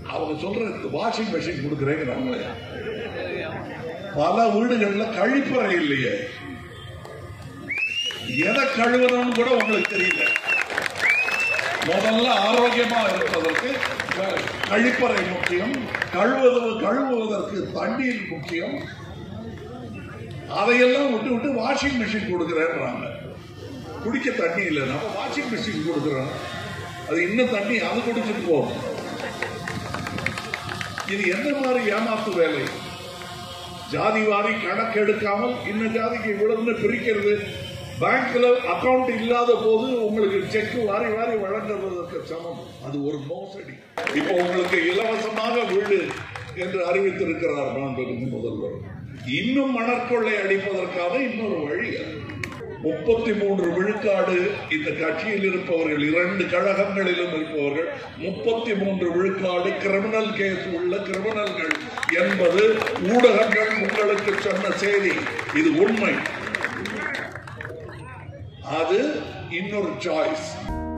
அவங்க சொல்ற washing machine கொடுக்குறேங்கிறாங்களே பல வீடுகள்ல கழிப்பறை இல்லையே எதை கழுவணும்னு கூட உங்களுக்கு தெரியல முதல்ல ஆரோக்கியமா இருப்பதற்கு க- கழிப்பறை முக்கியம் கழுவுவது கழுவுவதற்கு தண்ணீர் முக்கியம் அதையெல்லாம் விட்டு விட்டு வாஷிங் மிஷின் கொடுக்குறேன்றாங்க குடிக்க தண்ணி இல்லை நம்ம வாஷிங் மிஷின் கொடுக்குறோம் அது இன்னும் தண்ணி அது குடிச்சிட்டு போகும் இது என்ன மாதிரி ஏமாத்து வேலை ஜாதி வாரி கணக்கு எடுக்காமல் இந்த ஜாதிக்கு இவ்வளவுன்னு பிரிக்கிறது பேங்க்ல அக்கவுண்ட் இல்லாத போது உங்களுக்கு செக் வாரி வாரி வழங்குவதற்கு சமம் அது ஒரு மோசடி இப்போ உங்களுக்கு இலவசமாக வீடு என்று அறிவித்திருக்கிறார் மாண்புமிகு முதல்வர் இன்னும் மணற்கொள்ளை அடிப்பதற்காக இன்னொரு வழி அது முப்பத்தி மூன்று விழுக்காடு இந்த கட்சியில் இருப்பவர்கள் இரண்டு கழகங்களிலும் இருப்பவர்கள் முப்பத்தி மூன்று விழுக்காடு கிரிமினல் கேஸ் உள்ள கிரிமினல்கள் என்பது ஊடகங்கள் உங்களுக்கு சொன்ன செய்தி இது உண்மை அது இன்னொரு சாய்ஸ்